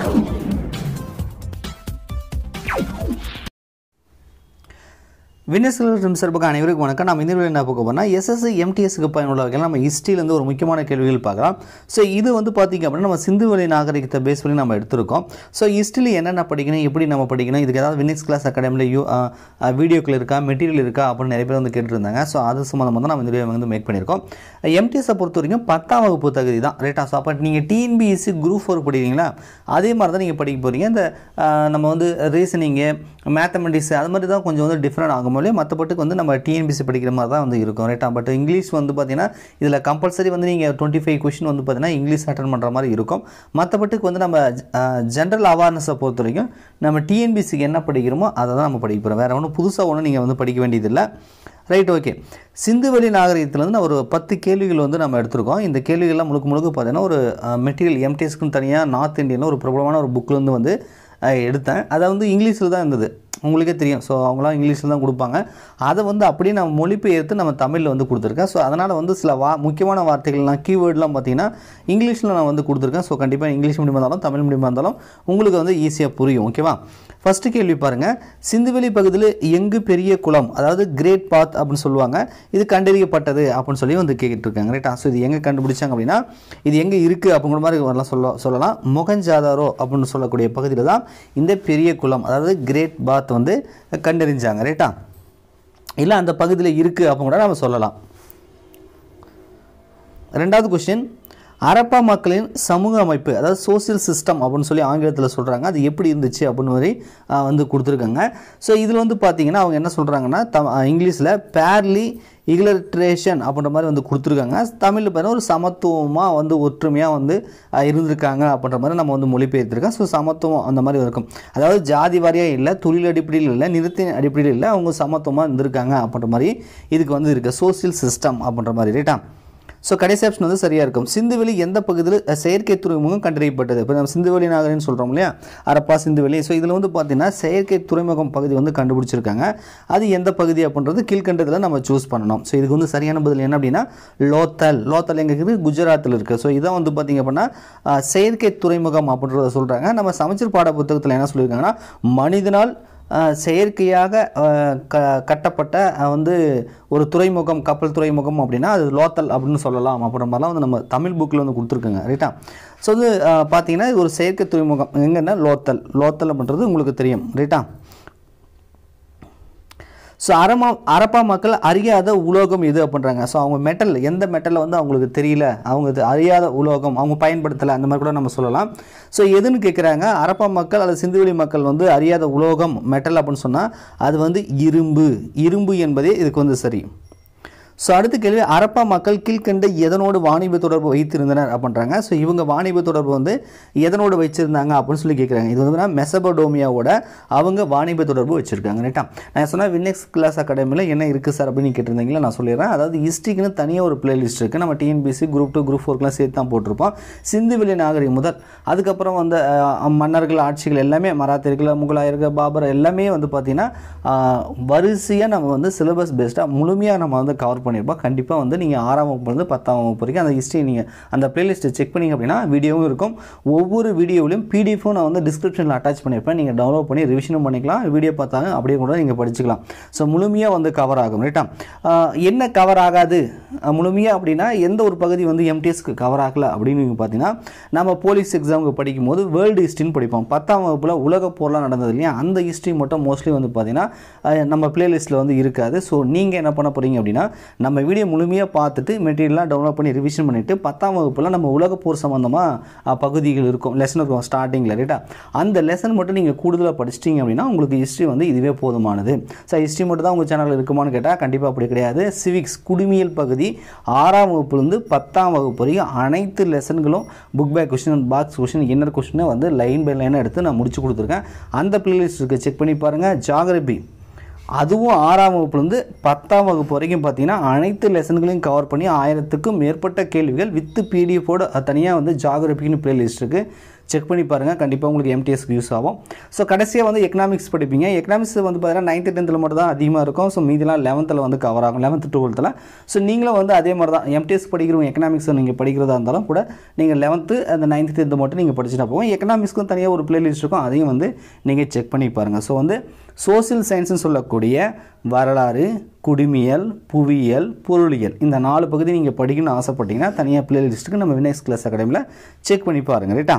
வினஸ்கல் சார்பாக அனைவருக்கும் வணக்கம் நம்ம இந்த வீடியோ என்ன பார்க்க போனால் எஸ்எஸ்சி எம்டிஎஸ்க்கு பயனுள்ள வகையில் நம்ம ஹிஸ்ட்ரியிலேருந்து ஒரு முக்கியமான கேள்விகள் பார்க்கலாம் ஸோ இது வந்து பார்த்திங்க அப்படின்னா நம்ம சிந்து வழி நாகரிகத்தை பேஸ் பண்ணி நம்ம எடுத்திருக்கோம் ஸோ ஹிஸ்ட்ரியில் என்னென்ன படிக்கணும் எப்படி நம்ம படிக்கணும் இதுக்கு ஏதாவது வினிக்ஸ் கிளாஸ் அகாடமியில் யூ வீடியோக்கள் இருக்கா மெட்டீரியல் இருக்கா அப்படின்னு நிறைய பேர் வந்து கேட்டுருந்தாங்க ஸோ அது சம்மந்தமாக தான் நம்ம இந்த வீடியோ வந்து மேக் பண்ணியிருக்கோம் எம்டிஎஸை பொறுத்த வரைக்கும் பத்தாம் வகுப்பு தகுதி தான் ரைட்டா ஸோ அப்போ நீங்கள் டிஎன்பிஎஸ்சி குரூப் ஃபோர் படிக்கிறீங்களா அதே மாதிரி தான் நீங்கள் படிக்க போகிறீங்க இந்த ஆஹ், நம்ம வந்து ரீசனிங்கு மேத்தமெட்டிக்ஸ் அது மாதிரி தான் கொஞ்சம் வந்து டிஃப்ரெண்ட் ஆகும் போலே மற்றபட்டுக்கு வந்து நம்ம டிஎன்பிசி படிக்கிற மாதிரி தான் வந்து இருக்கும் ரைட்டா பட் இங்கிலீஷ் வந்து பார்த்தீங்கன்னா இதில் கம்பல்சரி வந்து நீங்கள் டுவெண்ட்டி ஃபைவ் கொஷின் வந்து பார்த்தீங்கன்னா இங்கிலீஷ் அட்டன் பண்ணுற மாதிரி இருக்கும் மற்றபட்டுக்கு வந்து நம்ம ஜென்ரல் அவேர்னஸை பொறுத்த வரைக்கும் நம்ம டிஎன்பிசிக்கு என்ன படிக்கிறோமோ அதை தான் நம்ம படிக்க போகிறோம் வேறு ஒன்றும் புதுசாக ஒன்றும் நீங்கள் வந்து படிக்க வேண்டியதில்லை ரைட் ஓகே சிந்துவெளி நாகரிகத்துலேருந்து நான் ஒரு பத்து கேள்விகள் வந்து நம்ம எடுத்திருக்கோம் இந்த கேள்விகள்லாம் முழுக்க முழுக்க பார்த்தீங்கன்னா ஒரு மெட்டீரியல் எம்டிஎஸ்க்குன்னு தனியாக நார்த் இந்தியனில் ஒரு பிரபலமான ஒரு புக்லேருந்து வந்து அஹ், எடுத்தேன் அதை வந்து இங்கிலீஷில் தான் இருந்தது உங்களுக்கே தெரியும் ஸோ அவங்களாம் இங்கிலீஷில் தான் கொடுப்பாங்க அதை வந்து அப்படியே நம்ம மொழிபெயர்த்து நம்ம தமிழில் வந்து கொடுத்துருக்கேன் ஸோ அதனால் வந்து சில வா முக்கியமான வார்த்தைகள்லாம் கீவேர்ட்லாம் பார்த்தீங்கன்னா இங்கிலீஷில் நான் வந்து கொடுத்துருக்கேன் ஸோ கண்டிப்பாக இங்கிலீஷ் மீடியமாக இருந்தாலும் தமிழ் மீடியமாக இருந்தாலும் உங்களுக்கு வந்து ஈஸியாக புரியும் ஓகேவா ஃபஸ்ட்டு கேள்வி பாருங்கள் சிந்துவெளி பகுதியில் எங்கு பெரிய குளம் அதாவது கிரேட் பாத் அப்படின்னு சொல்லுவாங்க இது கண்டறியப்பட்டது அப்படின்னு சொல்லி வந்து கேட்டுருக்காங்க ரைட்டா ஸோ இது எங்கே கண்டுபிடிச்சாங்க அப்படின்னா இது எங்கே இருக்குது அப்படிங்கிற மாதிரி வரலாம் சொல்ல சொல்லலாம் மொகஞ்சாதாரோ அப்படின்னு சொல்லக்கூடிய பகுதியில் தான் இந்த பெரிய குளம் அதாவது கிரேட் பாத் வந்து கண்டறிஞ்சாங்க ரைட்டா இல்லை அந்த பகுதியில் இருக்குது அப்படின்னு கூட நம்ம சொல்லலாம் ரெண்டாவது கொஸ்டின் அரப்பா மக்களின் சமூக அமைப்பு அதாவது சோசியல் சிஸ்டம் அப்படின்னு சொல்லி ஆங்கிலத்தில் சொல்கிறாங்க அது எப்படி இருந்துச்சு அப்படின்னு மாதிரி ஆ, வந்து கொடுத்துருக்காங்க ஸோ இதில் வந்து பார்த்தீங்கன்னா அவங்க என்ன சொல்கிறாங்கன்னா த இங்கிலீஷில் பேர்லி இகிலட்ரேஷன் அப்படின்ற மாதிரி வந்து கொடுத்துருக்காங்க தமிழில் பார்த்தீங்கன்னா ஒரு சமத்துவமாக வந்து ஒற்றுமையாக வந்து ஆ, இருந்திருக்காங்க அப்படின்ற மாதிரி நம்ம வந்து மொழிபெயர்த்திருக்கோம் ஸோ சமத்துவம் அந்த மாதிரி இருக்கும் அதாவது ஜாதி வாரியாக இல்லை தொழில் அடிப்படையில் இல்லை நிறத்தின் அடிப்படையில் இல்லை அவங்க சமத்துவமாக இருந்திருக்காங்க அப்படின்ற மாதிரி இதுக்கு வந்து இருக்குது சோசியல் சிஸ்டம் அப்படின்ற மாதிரி ரைட்டா ஸோ கடைசி ஆப்ஷன் வந்து சரியாக இருக்கும் சிந்துவெளி எந்த பகுதியில் அஹ், செயற்கை துறைமுகம் கண்டறியப்பட்டது இப்போ நம்ம சிந்துவெளி நாகரின்னு சொல்கிறோம் இல்லையா அரப்பா சிந்துவெளி ஸோ இதில் வந்து பார்த்தீங்கன்னா செயற்கை துறைமுகம் பகுதி வந்து கண்டுபிடிச்சிருக்காங்க அது எந்த பகுதி அப்படின்றது கீழ்கண்டதில் நம்ம சூஸ் பண்ணணும் ஸோ இதுக்கு வந்து சரியான பதில் என்ன அப்படின்னா லோத்தல் லோத்தல் எங்கே இருக்குது குஜராத்தில் இருக்குது ஸோ இதான் வந்து பார்த்தீங்க அப்படின்னா அஹ், செயற்கை துறைமுகம் அப்படின்றத சொல்கிறாங்க நம்ம சமச்சீர் பாட புத்தகத்தில் என்ன சொல்லியிருக்காங்கன்னா மனிதனால் அஹ், செயற்கையாக அஹ், க கட்டப்பட்ட அஹ், வந்து ஒரு துறைமுகம் கப்பல் துறைமுகம் அப்படின்னா அது லோத்தல் அப்படின்னு சொல்லலாம் அப்படின்ற மாதிரிலாம் வந்து நம்ம தமிழ் புக்கில் வந்து கொடுத்துருக்காங்க ரைட்டா ஸோ வந்து அஹ், பார்த்தீங்கன்னா இது ஒரு செயற்கை துறைமுகம் எங்கன்னா லோத்தல் லோத்தல் அப்படின்றது உங்களுக்கு தெரியும் ரைட்டா ஸோ அரமா அரப்பா மக்கள் அறியாத உலோகம் எது அப்படின்றாங்க ஸோ அவங்க மெட்டல் எந்த மெட்டலில் வந்து அவங்களுக்கு தெரியல அவங்க இது அறியாத உலோகம் அவங்க பயன்படுத்தலை அந்த மாதிரி கூட நம்ம சொல்லலாம் ஸோ எதுன்னு கேட்குறாங்க அரப்பா மக்கள் அல்லது சிந்துவெளி மக்கள் வந்து அறியாத உலோகம் மெட்டல் அப்படின்னு சொன்னால் அது வந்து இரும்பு இரும்பு என்பதே இதுக்கு வந்து சரி ஸோ அடுத்த கேள்வி அரப்பா மக்கள் கீழ்கண்ட எதனோடு வாணிப தொடர்பு வைத்திருந்தனர் அப்படின்றாங்க ஸோ இவங்க வாணிப தொடர்பு வந்து எதனோடு வச்சிருந்தாங்க அப்படின்னு சொல்லி கேட்குறாங்க இது வந்து மெசபடோமியாவோட அவங்க வாணிப தொடர்பு வச்சுருக்காங்க ரைட்டா நான் சொன்ன வின்னெக்ஸ் கிளாஸ் அகாடமியில் என்ன இருக்குது சார் அப்படின்னு கேட்டிருந்தீங்களா நான் சொல்லிடுறேன் அதாவது ஹிஸ்ட்ரிக்குன்னு தனியாக ஒரு பிளேலிஸ்ட் இருக்குது நம்ம டிஎன்பிசி குரூப் டூ குரூப் ஃபோர்க்கெலாம் சேர்த்து தான் போட்டிருப்போம் சிந்துவெளி நாகரிகம் முதல் அதுக்கப்புறம் வந்து அஹ், மன்னர்கள் ஆட்சிகள் எல்லாமே மராத்தியர்கள் முகலாயர்கள் பாபர் எல்லாமே வந்து பார்த்திங்கன்னா வரிசையாக நம்ம வந்து சிலபஸ் பேஸ்டாக முழுமையாக நம்ம வந்து கவர் பண்ணியிருப்போம் கண்டிப்பாக வந்து நீங்கள் ஆறாம் வகுப்புலேருந்து பத்தாம் வகுப்பு வரைக்கும் அந்த ஹிஸ்ட்ரி நீங்கள் அந்த பிளேலிஸ்ட்டை செக் பண்ணிங்க அப்படின்னா வீடியோவும் இருக்கும் ஒவ்வொரு வீடியோவிலையும் பிடிஎஃபும் நான் வந்து டிஸ்கிரிப்ஷனில் அட்டாச் பண்ணியிருப்பேன் நீங்கள் டவுன்லோட் பண்ணி ரிவிஷனும் பண்ணிக்கலாம் வீடியோ பார்த்தாங்க அப்படியே கூட நீங்கள் படிச்சுக்கலாம் ஸோ முழுமையாக வந்து கவர் ஆகும் ரைட்டா ஆஹ் என்ன கவர் ஆகாது அஹ் முழுமையாக அப்படின்னா எந்த ஒரு பகுதி வந்து எம்டிஎஸ்க்கு கவர் ஆகலை அப்படின்னு நீங்க பார்த்தீங்கன்னா நம்ம போலீஸ் எக்ஸாமுக்கு படிக்கும்போது வேர்ல்டு ஹிஸ்ட்ரின்னு படிப்போம் பத்தாம் வகுப்பில் உலக போர்லாம் நடந்தது இல்லையா அந்த ஹிஸ்ட்ரி மட்டும் மோஸ்ட்லி வந்து பார்த்தீங்கன்னா அஹ் நம்ம பிளேலிஸ்ட்டில் வந்து இருக்காது ஸோ நீங்கள் என்ன பண்ண போகிறீங்க அப்படின்னா நம்ம வீடியோ முழுமையாக பார்த்துட்டு மெட்டீரியல்லாம் டவுன்லோட் பண்ணி ரிவிஷன் பண்ணிவிட்டு பத்தாம் வகுப்பில் நம்ம உலக போர் சம்மந்தமாக பகுதிகள் இருக்கும் லெசன் இருக்கும் ஸ்டார்டிங்கில் ரைட்டா அந்த லெசன் மட்டும் நீங்கள் கூடுதலாக படிச்சிட்டிங்க அப்படின்னா உங்களுக்கு ஹிஸ்ட்ரி வந்து இதுவே போதுமானது சார் ஹிஸ்ட்ரி மட்டும் தான் உங்கள் சேனலில் இருக்குமான்னு கேட்டால் கண்டிப்பாக அப்படி கிடையாது சிவிக்ஸ் குடிமியல் பகுதி ஆறாம் வகுப்புலேருந்து பத்தாம் வகுப்பு வரைக்கும் அனைத்து லெசன்களும் book back question box question inner கொஸ்டினை வந்து லைன் பை லைனாக எடுத்து நான் முடிச்சு கொடுத்துருக்கேன் அந்த பிளேலிஸ்ட் இருக்குது செக் பண்ணி பாருங்கள் ஜாகிரபி அதுவும் ஆறாம் வகுப்புலேருந்து பத்தாம் வகுப்பு வரைக்கும் பார்த்தீங்கன்னா அனைத்து லெசன்களையும் கவர் பண்ணி ஆயிரத்துக்கும் மேற்பட்ட கேள்விகள் வித்து பிடிஎஃபோட தனியாக வந்து ஜாகிரபின்னு பிளேலிஸ்ட் இருக்குது செக் பண்ணி பாருங்கள் கண்டிப்பாக உங்களுக்கு எம்டிஎஸ்க்கு யூஸ் ஆகும் ஸோ கடைசியாக வந்து எக்கனாமிக்ஸ் படிப்பீங்க எக்கனாமிக்ஸ் வந்து பார்த்தீங்கன்னா நைன்த்து டென்த்தில் மட்டும் தான் அதிகமாக இருக்கும் ஸோ மீதிலாம் லெவன்த்தில் வந்து கவர் ஆகும் லெவன்த்து டுவெல்த்தில் ஸோ நீங்களும் வந்து அதே மாதிரி தான் எம்டிஎஸ் படிக்கிறவங்க எக்கனாமிக்ஸ் நீங்கள் படிக்கிறதா இருந்தாலும் கூட நீங்கள் லெவன்த்து அந்த நைன்த்து டென்த்து மட்டும் நீங்கள் படிச்சுட்டா போகும் எக்கனாமிக்ஸ்க்கும் தனியாக ஒரு பிளேலிஸ்ட் இருக்கும் அதையும் வந்து நீங்கள் செக் பண்ணி பாருங்கள் ஸோ வந்து சோசியல் சயின்ஸ்னு சொல்லக்கூடிய வரலாறு குடிமியல் புவியியல் பொருளியல் இந்த நாலு பகுதி நீங்கள் படிக்கணும்னு ஆசைப்பட்டீங்கன்னா தனியாக பிளேலிஸ்ட்டுக்கு நம்ம வினேக்ஸ் கிளாஸ் அகாடமியில் செக் பண்ணி பாருங்கள் ரைட்டா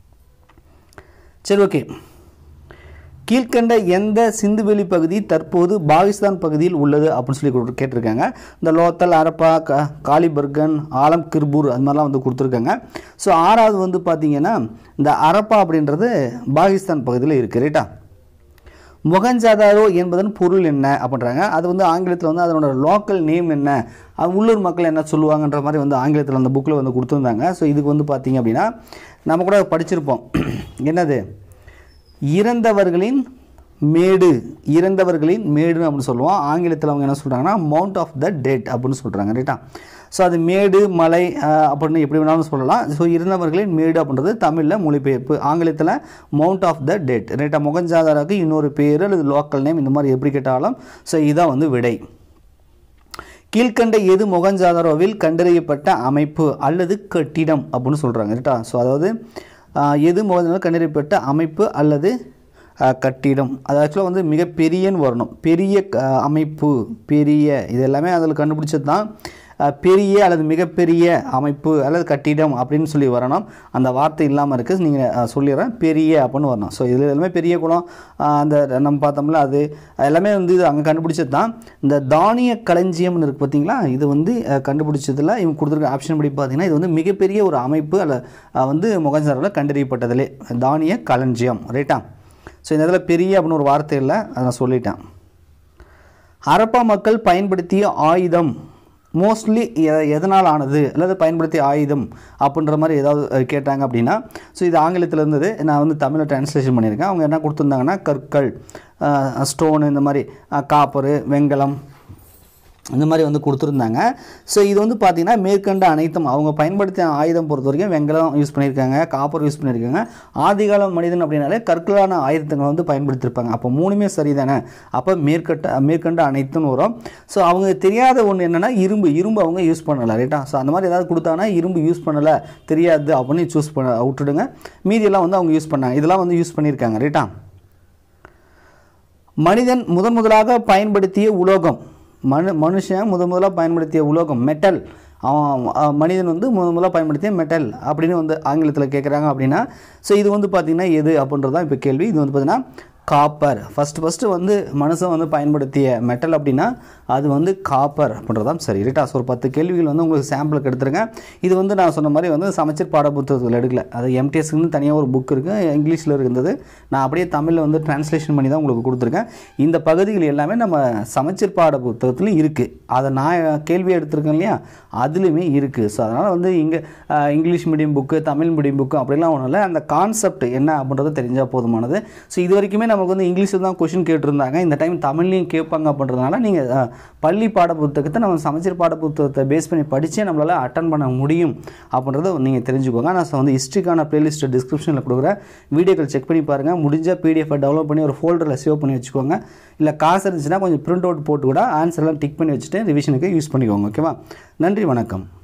சரி ஓகே கீழ்கண்ட எந்த சிந்துவெளி பகுதி தற்போது பாகிஸ்தான் பகுதியில் உள்ளது அப்படின்னு சொல்லி கொடுத்து- கேட்டிருக்காங்க இந்த லோத்தல் அரப்பா க காலிபர்கன் ஆலம் கிர்பூர் அது மாதிரிலாம் வந்து கொடுத்துருக்காங்க ஸோ ஆறாவது வந்து பார்த்தீங்கன்னா இந்த அரப்பா அப்படின்றது பாகிஸ்தான் பகுதியில் இருக்குது ரைட்டா மொகஞ்சாதாரோ என்பதன் பொருள் என்ன அப்படின்றாங்க அது வந்து ஆங்கிலத்தில் வந்து அதனோட லோக்கல் நேம் என்ன அது உள்ளூர் மக்கள் என்ன சொல்லுவாங்கன்ற மாதிரி வந்து ஆங்கிலத்தில் அந்த புக்கில் வந்து கொடுத்துருந்தாங்க ஸோ இதுக்கு வந்து பார்த்தீங்க அப்படின்னா நம்ம கூட படிச்சிருப்போம் என்னது இறந்தவர்களின் மேடு இறந்தவர்களின் மேடு அப்படின்னு சொல்லுவோம் ஆங்கிலத்தில் அவங்க என்ன சொல்கிறாங்கன்னா மவுண்ட் ஆஃப் த டெட் அப்படின்னு சொல்கிறாங்க ரைட்டா ஸோ அது மேடு மலை அஹ், அப்படின்னு எப்படி வேணாலும் சொல்லலாம் ஸோ இருந்தவர்களின் மேடு அப்படின்றது தமிழில் மொழிபெயர்ப்பு ஆங்கிலத்தில் மவுண்ட் ஆஃப் த டெட் ரைட்டா முகஞ்சாதாராக்கு இன்னொரு பேர் அல்லது லோக்கல் நேம் இந்த மாதிரி எப்படி கேட்டாலும் ஸோ இதான் வந்து விடை கீழ்கண்ட எது மொகஞ்சாதாரோவில் கண்டறியப்பட்ட அமைப்பு அல்லது கட்டிடம் அப்படின்னு சொல்கிறாங்க ரைட்டா ஸோ அதாவது ஆஹ், எது மொகஞ்சாதாரோ கண்டறியப்பட்ட அமைப்பு அல்லது ஆஹ், கட்டிடம் அது ஆக்சுவலாக வந்து மிகப்பெரியன்னு வரணும் பெரிய க- அமைப்பு பெரிய இது எல்லாமே அதில் கண்டுபிடிச்சது தான் ஆஹ், பெரிய அல்லது மிகப்பெரிய அமைப்பு அல்லது கட்டிடம் அப்படின்னு சொல்லி வரணும் அந்த வார்த்தை இல்லாமல் இருக்குது நீங்கள் சொல்லிடுறேன் பெரிய அப்படின்னு வரணும் ஸோ இதில் எல்லாமே பெரிய குளம் ஆஹ், அந்த நம்ம பார்த்தோம்ல அது எல்லாமே வந்து இது அங்கே கண்டுபிடிச்சது தான் இந்த தானிய களஞ்சியம்னு இருக்குது பார்த்தீங்களா இது வந்து அஹ், கண்டுபிடிச்சதுல இவங்க கொடுத்துருக்க ஆப்ஷன் படி பார்த்தீங்கன்னா இது வந்து மிகப்பெரிய ஒரு அமைப்பு அல்ல அஹ், வந்து முகஞ்சாரில் கண்டறியப்பட்டதிலே தானிய களஞ்சியம் ரைட்டா ஸோ இந்த இதில் பெரிய அப்படின்னு ஒரு வார்த்தை இல்லை அதை நான் சொல்லிட்டேன் ஹரப்பா மக்கள் பயன்படுத்திய ஆயுதம் மோஸ்ட்லி எதனால் ஆனது அல்லது பயன்படுத்திய ஆயுதம் அப்படின்ற மாதிரி ஏதாவது அஹ், கேட்டாங்க அப்படின்னா ஸோ இது ஆங்கிலத்தில் இருந்தது நான் வந்து தமிழில் டிரான்ஸ்லேஷன் பண்ணியிருக்கேன் அவங்க என்ன கொடுத்துருந்தாங்கன்னா கற்கள் ஸ்டோனு இந்த மாதிரி காப்பரு வெங்கலம் இந்த மாதிரி வந்து கொடுத்துருந்தாங்க ஸோ இது வந்து பார்த்திங்கன்னா மேற்கண்ட அனைத்தும் அவங்க பயன்படுத்திய ஆயுதம் பொறுத்த வரைக்கும் வெங்கலம் யூஸ் பண்ணியிருக்காங்க காப்பர் யூஸ் பண்ணியிருக்காங்க ஆதிகால மனிதன் அப்படின்னாலே கற்களான ஆயுதங்களை வந்து பயன்படுத்தியிருப்பாங்க அப்போ மூணுமே சரிதானே அப்போ மேற்கட்ட மேற்கண்ட அனைத்தும் வரும் ஸோ அவங்க தெரியாத ஒன்று என்னென்னா இரும்பு இரும்பு அவங்க யூஸ் பண்ணலை ரைட்டா ஸோ அந்த மாதிரி ஏதாவது கொடுத்தாங்கன்னா இரும்பு யூஸ் பண்ணலை தெரியாது அப்படின்னு சூஸ் பண்ண விட்டுடுங்க மீதியெல்லாம் வந்து அவங்க யூஸ் பண்ணாங்க இதெல்லாம் வந்து யூஸ் பண்ணியிருக்காங்க ரைட்டா மனிதன் முதன் முதலாக பயன்படுத்திய உலோகம் மனு மனுஷன் முதன் முதலாக பயன்படுத்திய உலோகம் மெட்டல் அவன் அஹ், மனிதன் வந்து முதன் முதலாக பயன்படுத்திய மெட்டல் அப்படின்னு வந்து ஆங்கிலத்தில் கேட்குறாங்க அப்படின்னா ஸோ இது வந்து பார்த்திங்கன்னா எது அப்படின்றது தான் இப்போ கேள்வி இது வந்து பார்த்திங்கன்னா காப்பர் ஃபஸ்ட்டு ஃபஸ்ட்டு வந்து மனுஷன் வந்து பயன்படுத்திய மெட்டல் அப்படின்னா அது வந்து காப்பர் அப்படின்றதான் சரி ரைட்டா ஸோ ஒரு பத்து கேள்விகள் வந்து உங்களுக்கு சாம்பிளுக்கு எடுத்துருங்க இது வந்து நான் சொன்ன மாதிரி வந்து சமச்சீர் பாட புத்தகத்தில் எடுக்கல அது எம்டிஎஸ்க்குன்னு தனியாக ஒரு புக் இருக்குது இங்கிலீஷில் இருந்தது நான் அப்படியே தமிழில் வந்து டிரான்ஸ்லேஷன் பண்ணி தான் உங்களுக்கு கொடுத்துருக்கேன் இந்த பகுதிகள் எல்லாமே நம்ம சமச்சீர் பாட புத்தகத்துலையும் இருக்குது அதை நான் கேள்வி எடுத்திருக்கேன் இல்லையா அதுலேயுமே இருக்குது ஸோ அதனால் வந்து இங்கே English medium book Tamil medium book அப்படிலாம் ஒன்றும் இல்லை அந்த கான்செப்ட் என்ன அப்படின்றது தெரிஞ்சால் போதுமானது ஸோ இது வரைக்குமே நமக்கு வந்து இங்கிலீஷில் தான் கொஷின் கேட்டிருந்தாங்க இந்த டைம் தமிழ்லையும் கேட்பாங்க அப்படின்றதுனால நீங்கள் பள்ளி பாட புத்தகத்தை நம்ம சமச்சீர் பாட புத்தகத்தை பேஸ் பண்ணி படித்தே நம்மளால் அட்டன் பண்ண முடியும் அப்படின்றத நீங்கள் தெரிஞ்சுக்கோங்க நான் வந்து ஹிஸ்ட்ரிக்கான பிளேலிஸ்ட்டை டிஸ்கிரிப்ஷனில் கொடுக்குறேன் வீடியோக்கள் செக் பண்ணி பாருங்கள் முடிஞ்ச பிடிஎஃபை டவுன்லோட் பண்ணி ஒரு ஃபோல்டரில் சேவ் பண்ணி வச்சுக்கோங்க இல்லை காசு இருந்துச்சுன்னா கொஞ்சம் பிரிண்ட் அவுட் போட்டு கூட ஆன்சர்லாம் டிக் பண்ணி வச்சுட்டு ரிவிஷனுக்கு யூஸ் பண்ணிக்கோங்க ஓகேவா நன்றி வணக்கம்